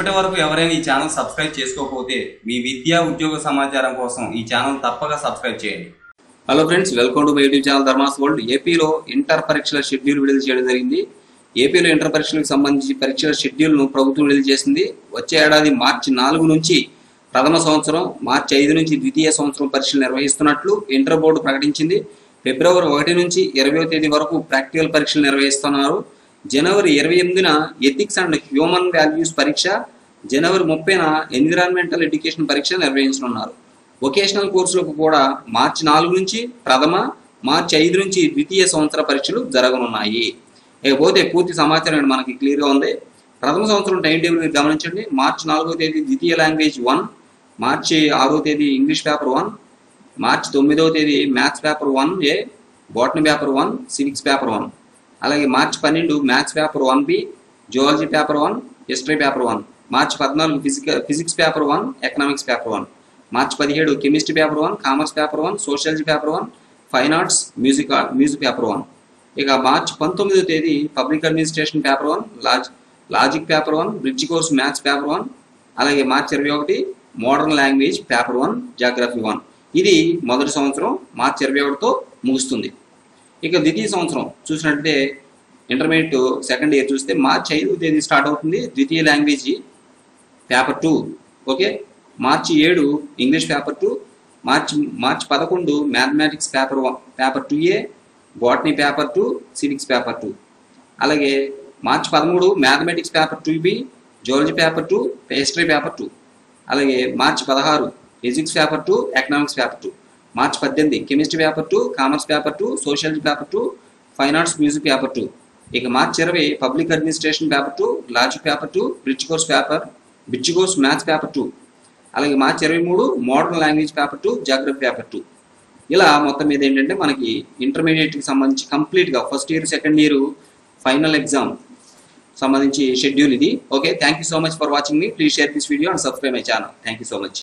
ఇప్పటి వరకు ఎవరైనా ఈ ఛానల్ సబ్స్క్రైబ్ చేసుకోకపోతే మీ విద్యా ఉద్యోగ సమాచారం కోసం ఈ ఛానల్ తప్పక సబ్స్క్రైబ్ చేయండి hello friends welcome to my YouTube channel Dharma's world ఏపీలో ఇంటర్ పరీక్షల షెడ్యూల్ విడుదల చేయడం జరిగింది ఏపీలో ఇంటర్ పరీక్షలకు సంబంధించి పరీక్షల షెడ్యూల్ను ప్రభుత్వం విడుదల చేసింది వచ్చే ఏడాది మార్చి నాలుగు నుంచి ప్రథమ సంవత్సరం మార్చి ఐదు నుంచి ద్వితీయ సంవత్సరం పరీక్షలు నిర్వహిస్తున్నట్లు ఇంటర్ బోర్డు ప్రకటించింది ఫిబ్రవరి ఒకటి నుంచి ఇరవయో తేదీ వరకు ప్రాక్టికల్ పరీక్షలు నిర్వహిస్తున్నారు జనవరి ఇరవై ఎనిమిదిన ఎథిక్స్ అండ్ హ్యూమన్ వాల్యూస్ పరీక్ష జనవరి ముప్పైన ఎన్విరాన్మెంటల్ ఎడ్యుకేషన్ పరీక్ష నిర్వహించనున్నారు వొకేషనల్ కోర్సులకు కూడా మార్చి నాలుగు నుంచి ప్రథమ మార్చి ఐదు నుంచి ద్వితీయ సంవత్సర పరీక్షలు జరగనున్నాయి ఇకపోతే పూర్తి సమాచారం ఇక్కడ మనకి క్లియర్గా ఉంది ప్రథమ సంవత్సరం టైం టేబుల్ మీరు గమనించండి మార్చి నాలుగో తేదీ ద్వితీయ లాంగ్వేజ్ వన్ మార్చి ఆరో తేదీ ఇంగ్లీష్ పేపర్ వన్ మార్చి తొమ్మిదవ తేదీ maths paper one A botany paper one civics paper one అలాగే మార్చి పన్నెండు maths paper one B zoology paper one history paper one మార్చి పద్నాలుగు physical physics paper one economics paper one మార్చి పదిహేడు chemistry paper one commerce paper one sociology paper one fine arts music music paper one ఇక మార్చి పంతొమ్మిదో తేదీ public administration paper one లాజ్ logic paper one bridge course maths paper one అలాగే మార్చి ఇరవై ఒకటి modern language paper one geography one ఇది మొదటి సంవత్సరం మార్చి ఇరవై ఒకటితో ముగుస్తుంది ఇక ద్వితీయ సంవత్సరం చూసినట్లయితే ఇంటర్మీడియట్ సెకండ్ ఇయర్ చూస్తే మార్చి ఐదో తేదీ స్టార్ట్ అవుతుంది ద్వితీయ లాంగ్వేజ్ పేపర్ టూ ఓకే మార్చి ఏడు ఇంగ్లీష్ పేపర్ టూ మార్చి మార్చి పదకొండు mathematics paper one paper two A botany paper two civics paper two అలాగే మార్చి పదమూడు mathematics paper two B zoology paper two history paper two అలాగే మార్చి పదహారు physics paper two economics paper two మార్చి పద్దెనిమిది chemistry paper two commerce paper two sociology paper two fine arts music paper two ఇక మార్చి ఇరవై public administration paper two logic paper two bridge course paper bridge course maths paper two అలాగే మార్చి ఇరవై మూడు modern language paper two geography paper two ఇలా మొత్తం మీద ఏంటంటే మనకి ఇంటర్మీడియట్కి సంబంధించి కంప్లీట్గా first year second year final exam సంబంధించి షెడ్యూల్ ఇది okay thank you so much for watching మీ please share this video and subscribe my channel thank you so much